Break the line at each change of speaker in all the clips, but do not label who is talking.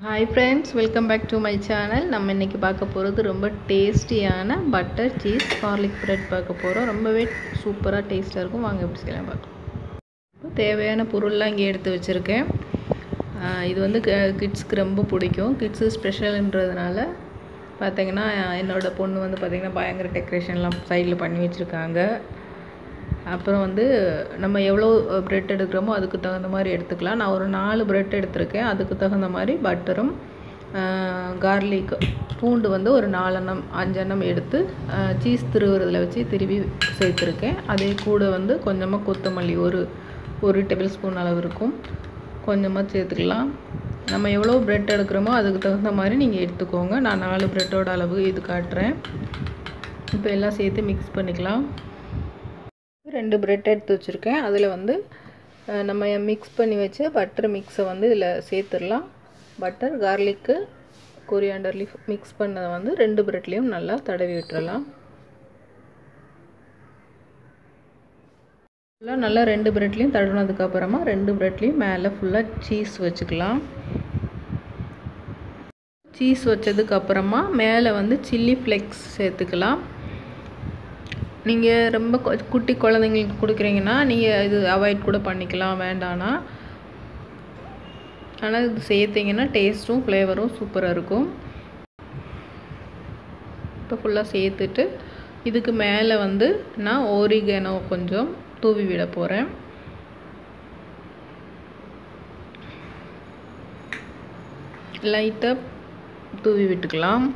hi friends welcome back to my channel நம்ம இன்றைக்கி பார்க்க போகிறது ரொம்ப டேஸ்டியான பட்டர் சீஸ் கார்லிக் ப்ரெட் பார்க்க போகிறோம் ரொம்பவே சூப்பராக டேஸ்ட்டாக இருக்கும் வாங்க எப்படி செய்யலாம் பார்க்கலாம் தேவையான பொருள்லாம் இங்கே எடுத்து வச்சுருக்கேன் இது வந்து கிட்ஸ்க்கு ரொம்ப பிடிக்கும் கிட்ஸு ஸ்பெஷல்ன்றதுனால பார்த்தீங்கன்னா என்னோடய பொண்ணு வந்து பார்த்திங்கன்னா பயங்கர டெக்கரேஷன்லாம் சைடில் பண்ணி வச்சுருக்காங்க அப்புறம் வந்து நம்ம எவ்வளோ ப்ரெட் எடுக்கிறோமோ அதுக்கு தகுந்த மாதிரி எடுத்துக்கலாம் நான் ஒரு நாலு ப்ரெட் எடுத்திருக்கேன் அதுக்கு தகுந்த மாதிரி பட்டரும் கார்லிக் பூண்டு வந்து ஒரு நாலெண்ணம் அஞ்செண்ணம் எடுத்து சீஸ் திருவுறதில் வச்சு திருவி சேர்த்துருக்கேன் அதே கூட வந்து கொஞ்சமாக கொத்தமல்லி ஒரு ஒரு டேபிள் ஸ்பூன் அளவு இருக்கும் கொஞ்சமாக சேர்த்துக்கலாம் நம்ம எவ்வளோ ப்ரெட் எடுக்கிறோமோ அதுக்கு தகுந்த மாதிரி நீங்கள் எடுத்துக்கோங்க நான் நாலு ப்ரெட்டோட அளவு இது காட்டுறேன் இப்போ எல்லாம் சேர்த்து மிக்ஸ் பண்ணிக்கலாம் ரெண்டு ப்ரெட் எடுத்து வச்சுருக்கேன் அதில் வந்து நம்ம மிக்ஸ் பண்ணி வச்ச பட்டர் மிக்ஸை வந்து இதில் சேர்த்துடலாம் butter garlic coriander leaf mix பண்ணதை வந்து ரெண்டு ப்ரெட்லேயும் நல்லா தடவி விட்டுறலாம் ஃபுல்லாக நல்லா ரெண்டு ப்ரெட்லேயும் தடவினதுக்கப்புறமா ரெண்டு ப்ரெட்லேயும் மேலே ஃபுல்லாக சீஸ் வச்சுக்கலாம் சீஸ் வச்சதுக்கப்புறமா மேலே வந்து சில்லி ஃப்ளெக்ஸ் சேர்த்துக்கலாம் நீங்கள் ரொம்ப குட்டி குழந்தைங்களுக்கு கொடுக்குறீங்கன்னா நீங்கள் இது அவாய்ட் கூட பண்ணிக்கலாம் வேண்டானா ஆனால் இது சேர்த்திங்கன்னா டேஸ்ட்டும் ஃப்ளேவரும் சூப்பராக இருக்கும் இப்போ ஃபுல்லாக சேர்த்துட்டு இதுக்கு மேலே வந்து நான் ஓரிகனோ கொஞ்சம் தூவி விட போகிறேன் லைட்டாக தூவி விட்டுக்கலாம்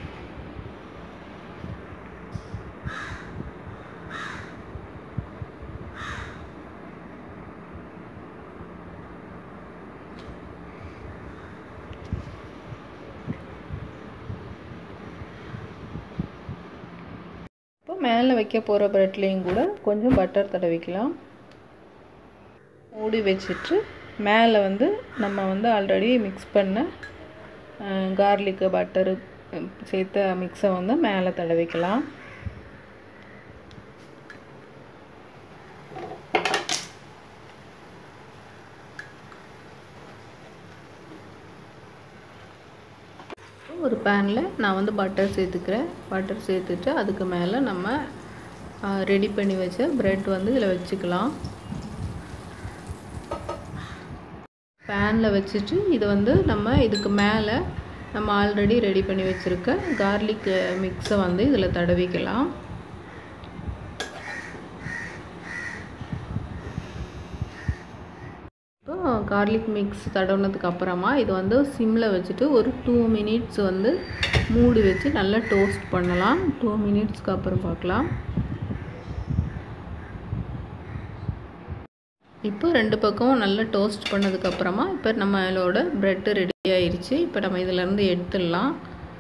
இப்போ மேலே வைக்க போகிற ப்ரெட்லேயும் கூட கொஞ்சம் பட்டர் தடவிக்கலாம் மூடி வச்சுட்டு மேலே வந்து நம்ம வந்து ஆல்ரெடி மிக்ஸ் பண்ண கார்லிக்கு பட்டரு சேர்த்த மிக்ஸை வந்து மேலே தடவிக்கலாம் ஒரு பேனில் நான் வந்து பட்டர் சேர்த்துக்கிறேன் பட்டர் சேர்த்துட்டு அதுக்கு மேலே நம்ம ரெடி பண்ணி வச்ச ப்ரெட் வந்து இதில் வச்சுக்கலாம் பேனில் வச்சுட்டு இதை வந்து நம்ம இதுக்கு மேலே நம்ம ஆல்ரெடி ரெடி பண்ணி வச்சுருக்க கார்லிக் மிக்ஸை வந்து இதில் தடவிக்கலாம் இப்போ கார்லிக் மிக்ஸ் தடவுனதுக்கு அப்புறமா இது வந்து சிம்மில் வச்சுட்டு ஒரு டூ மினிட்ஸ் வந்து மூடி வச்சு நல்லா டோஸ்ட் பண்ணலாம் டூ மினிட்ஸ்க்கு அப்புறம் பார்க்கலாம் இப்போ ரெண்டு பக்கமும் நல்லா டோஸ்ட் பண்ணதுக்கப்புறமா இப்போ நம்மளோட ப்ரெட்டு ரெடி ஆயிடுச்சு இப்போ நம்ம இதிலேருந்து எடுத்துடலாம்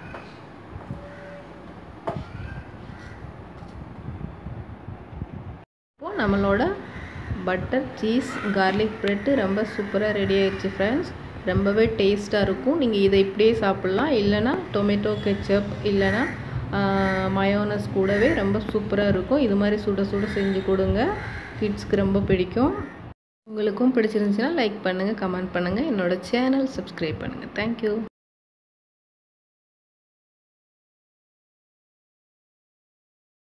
இப்போது நம்மளோட பட்டர் சீஸ் கார்லிக் ப்ரெட்டு ரொம்ப சூப்பராக ரெடி ஆயிடுச்சு ஃப்ரெண்ட்ஸ் ரொம்பவே டேஸ்ட்டாக இருக்கும் நீங்கள் இதை இப்படியே சாப்பிட்லாம் இல்லைனா டொமேட்டோ கெச்சப் இல்லைனா மயோனஸ் கூடவே ரொம்ப சூப்பராக இருக்கும் இது மாதிரி சுட சுட செஞ்சு கொடுங்க கிட்ஸ்க்கு ரொம்ப பிடிக்கும் உங்களுக்கும் பிடிச்சிருந்துச்சுன்னா லைக் பண்ணுங்கள் கமெண்ட் பண்ணுங்கள் என்னோடய சேனல் சப்ஸ்கிரைப் பண்ணுங்கள் தேங்க்யூ